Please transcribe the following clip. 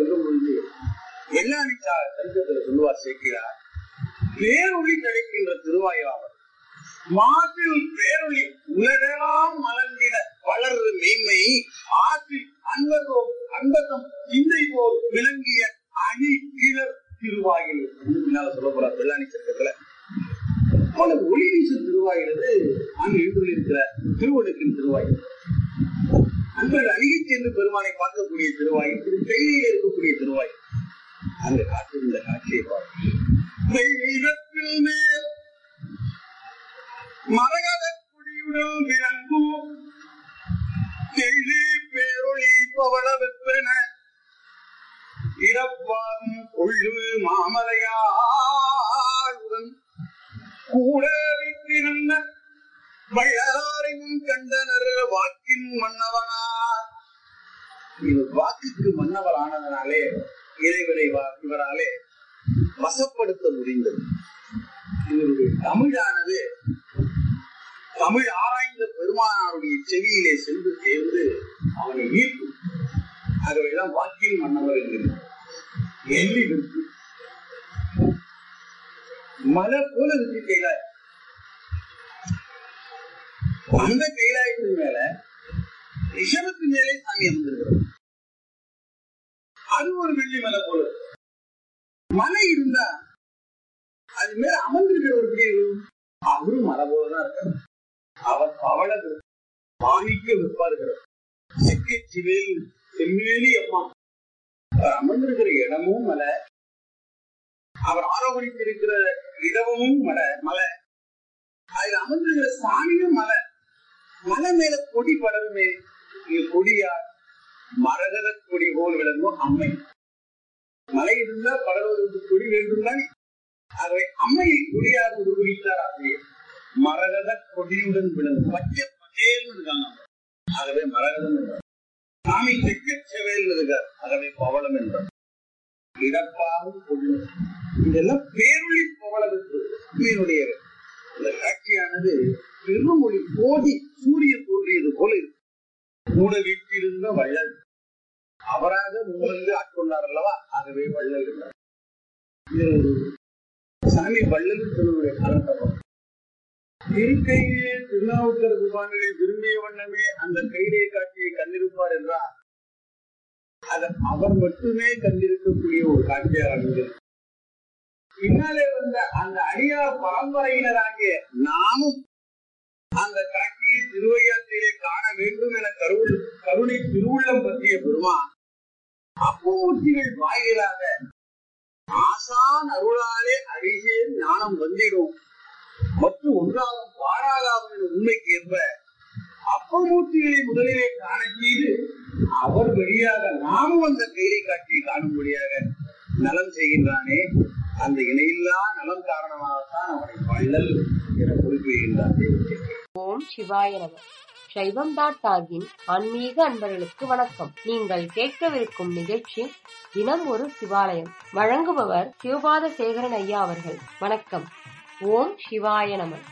சொல்லும் பொழுது வெள்ளாணிச்சா சரித்திரத்தில் சொல்லுவார் சேர்க்கிறார் பேரொளி கிடைக்கின்ற திருவாயாவர் மாசில் பேரொளி உலகெல்லாம் மலர்ந்திட வளர்வு மெய்மை ஆற்றில் அன்பதோ அன்பதம் சிந்தை போல் விளங்கிய அணி கிளர் திருவாயில் பின்னால சொல்ல போறார் வெள்ளாணி சட்டத்துல போல ஒளி வீசும் திருவாயிறது அங்கு எழுந்துள்ளிருக்கிற திருவடுக்கின் திருவாயில் அன்பர்கள் அணுகி சென்று பெருமானை பார்க்கக்கூடிய திருவாயில் திரு கையில இருக்கக்கூடிய திருவாயில் அங்க காட்டுகின்ற காட்சியை பார்க்க தெய்வத்தில் மேல் மரகத குடியுடன் விளங்கும் தெள்ளி பேரொளி பவள வெப்பன இடப்பாகும் கொள்ளு மாமலையாளுடன் கூட வைத்திருந்த வள்ளலாரையும் கண்டனர் வாக்கின் மன்னவனார் இவர் வாக்குக்கு மன்னவர் ஆனதனாலே இறைவனை வா- இவராலே வசப்படுத்த முடிந்தது இவருடைய தமிழானது தமிழ் ஆராய்ந்த பெருமானாருடைய செவியிலே சென்று சேர்ந்து அவனை ஈர்க்கும் ஆகவேதான் வாக்கின் மன்னவர் என்கிறார் எள்ளி விற்கு மலை போல இருக்கு கைலாய் அந்த கைலாயத்தின் மேல ரிஷபத்து மேலே சாமி அமர்ந்திருக்கிறது அது ஒரு வெள்ளி மலை போல இருக்கு. மலை இருந்தா அது மேல அமர்ந்திருக்கிறவர் எப்படி இருக்கும்? அவரும் மலை போலதான் இருக்காரு அவர் பவள மாணிக்க விற்பார்கள் சிக்கி சிவேல் செம்மேலி அம்மா அவர் அமர்ந்திருக்கிற இடமும் மலை அவர் ஆரோகணித்திருக்கிற இடமும் மலை மலை அதுல அமர்ந்திருக்கிற சாமியும் மலை மலை மேல கொடி படருமே இது கொடியார் மரகத கொடி போல் விளங்கும் அம்மை மலை இருந்தா படர்வதற்கு கொடி வேண்டும் தானே ஆகவே அம்மையை கொடியாக உருவகித்தார் ஆசிரியர் மரகத கொடியுடன் விளங்கும் பச்சை பச்சேல்னு இருக்காங்க ஆகவே மரகதம் என்றார் சாமி தெக்க செவேல் இருக்கார் ஆகவே பவளம் என்றார் இடப்பாவும் கொள்ளு இதெல்லாம் பேரொளி பவளத்துக்கு உண்மையினுடைய இந்த காட்சியானது பெருமொழி கோடி சூரியன் தோன்றியது போல இருக்கு கூட வீட்டிருந்த வள்ளல் அவராக முன்வந்து ஆட்கொண்டார் அல்லவா ஆகவே வள்ளல் என்றார் இது ஒரு சாமி வள்ளல் சொல்லுடைய காலத்தப்பம் இருக்கையே திருநாவுக்கர் சுவாமிகளை விரும்பிய வண்ணமே அந்த கையிலே காட்சியை கண்டிருப்பார் என்றால் அது அவர் மட்டுமே கண்டிருக்கக்கூடிய ஒரு காட்சியாக அமைந்தது பின்னாலே வந்த அந்த அடியார் பரம்பரையினராகிய நாமும் அந்த காட்சியை திருவையாற்றிலே காண வேண்டும் என கருவுள் கருணை திருவுள்ளம் பற்றிய பெருமான் அப்பமூர்த்திகள் வாயிலாக ஆசான் அருளாலே அழியே ஞானம் வந்திடும் மற்றும் ஒன்றாகும் பாழாகாம் என்ற உண்மைக்கு ஏற்ப அப்பமூர்த்திகளை முதலிலே காண செய்து அவர் வழியாக நாமும் அந்த கைலை காட்சியை காணும்படியாக நலம் செய்கின்றானே அந்த இணையில்லா நலம் காரணமாகத்தான் அவனை வள்ளல் என குறிப்பிடுகின்றான் தெய்வத்தை ஓம் சிவாய நம சைவம் டாட் டாகின் ஆன்மீக அன்பர்களுக்கு வணக்கம் நீங்கள் கேட்கவிருக்கும் நிகழ்ச்சி தினம் ஒரு சிவாலயம் வழங்குபவர் சிவபாத சேகரன் ஐயா அவர்கள் வணக்கம் ஓம் சிவாய நம